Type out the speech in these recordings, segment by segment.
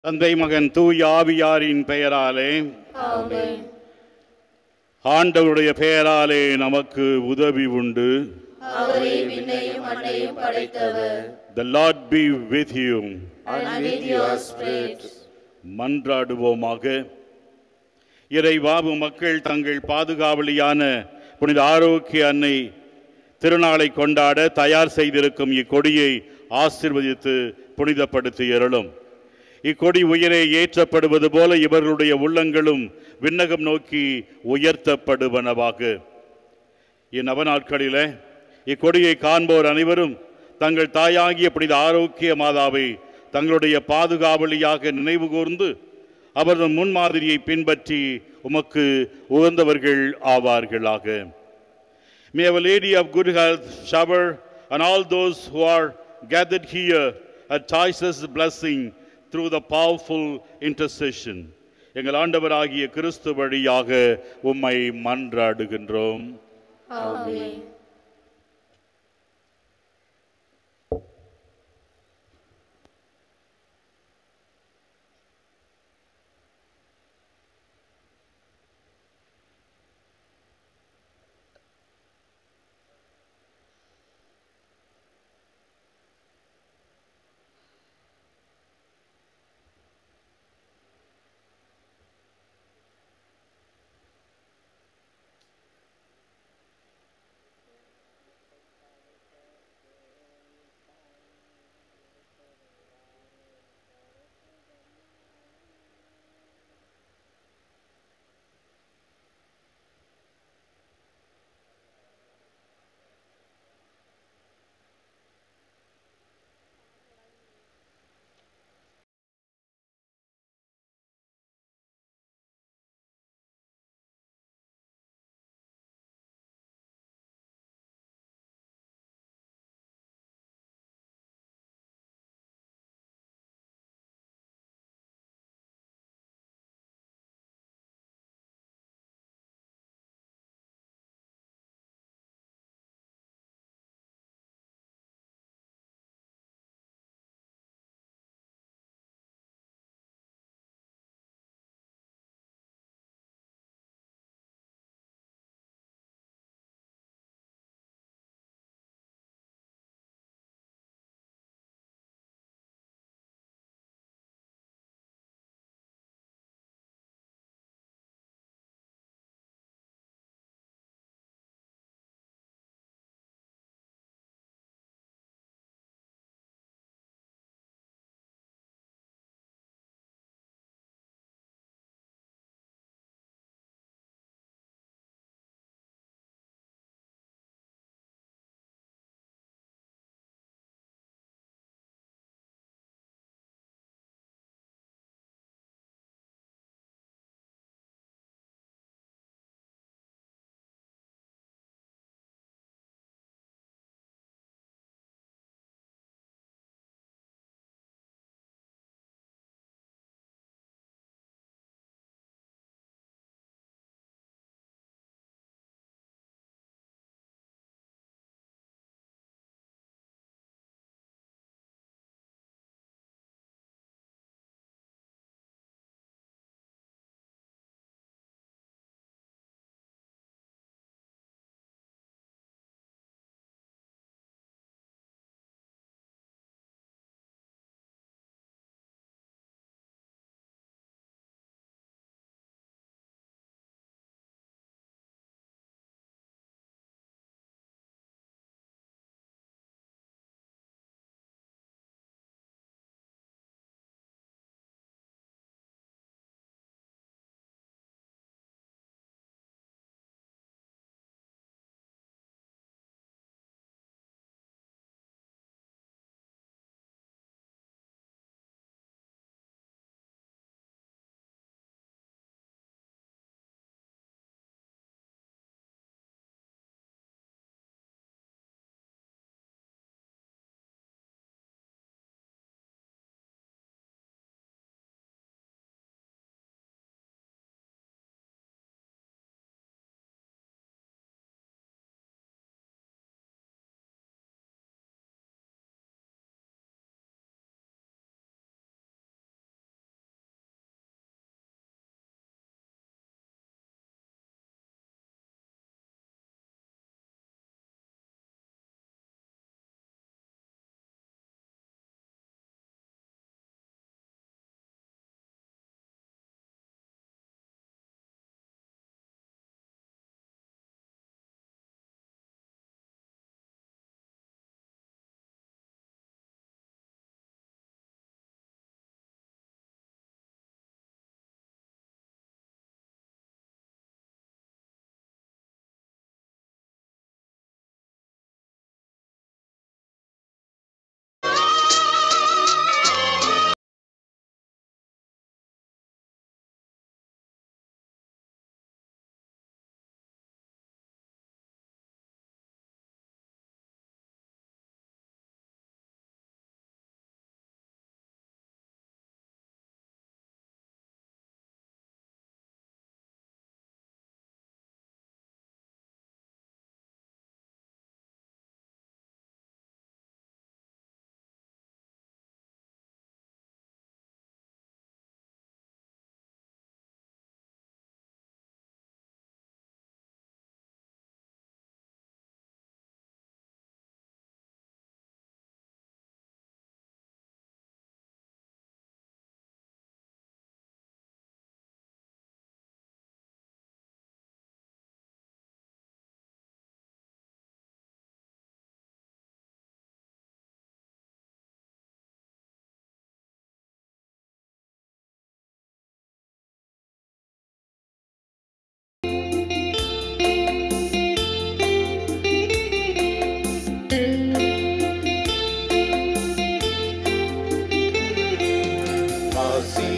தந்தை மகன் தூய் ஆவியாரின் பெயராலே ஆமென் ஆண்டவருடைய பெயராலே நமக்கு உதவி உண்டு அவரே விண்ணையும் மண்ணையும் படைத்தவர் The Lord be with you. and with your spirit மன்றாடுவோமாக இறைவாவு மக்கள் தங்கள் பாதுகாவலியான புனித ஆரோக்கிய அன்னை திருநாளை கொண்டாட தயார் செய்திருக்கும் இக்கொடியை ஆசிர்வதித்து புனிதப்படுத்தி அருளும் இக்கொடி உயரே ஏற்றப்படுவது போல இவர்களுடைய உள்ளங்களும் விண்ணகம் நோக்கி உயர்த்தப்படுவனவாக இந்நவ நாட்களிலே இக்கொடியை காண்போர் அனைவரும் தங்கள் தாயாகிய புனித ஆரோக்கிய மாதாவை தங்களுடைய பாதுகாவலியாக நினைவு கூர்ந்து அவரது முன்மாதிரியை பின்பற்றி உமக்கு உகந்தவர்கள் ஆவார்களாக May our Lady of Good Health shower on all those who are gathered here a choicest blessing through the powerful intercession. எங்கள் ஆண்டவராகிய கிறிஸ்து வழியாக உம்மை மன்றாடுகின்றோம் ஆமென்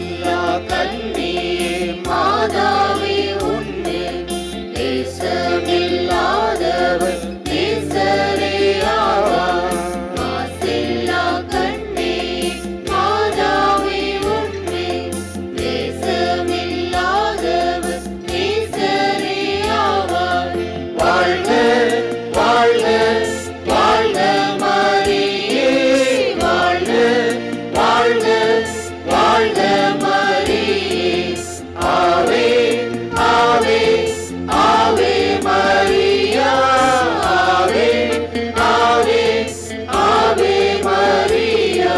மாசில்லா கண்ணியே மாதாவே உன்னே தேசமில்லாதவர் நேசரே ஆவார் மாசில்லா கண்ணியே மாதாவே உன்னே தேசமில்லாதவர் நேசரே ஆவார் வாழ்க வாழ்க வாழ்க மரியே வாழ்க வாழ்க வாழ்க மரியே ஆவே ஆவே ஆவே மரியா ஆவே ஆவே ஆவே மரியா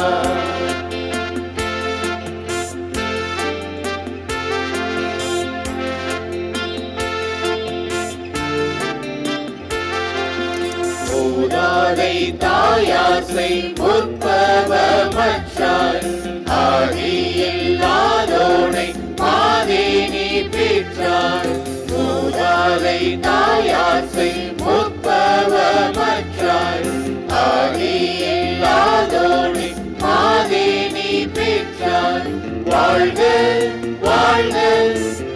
மூதாதை தாயாசை உற்பவமற்றாய் ஆதியில்லாதோனை மாதேனி பெற்றாய் மூதாதை தாயாசை உற்பவமற்றாய் ஆதியில்லாதோனை மாதேனி பெற்றாய் வாழ்க வாழ்க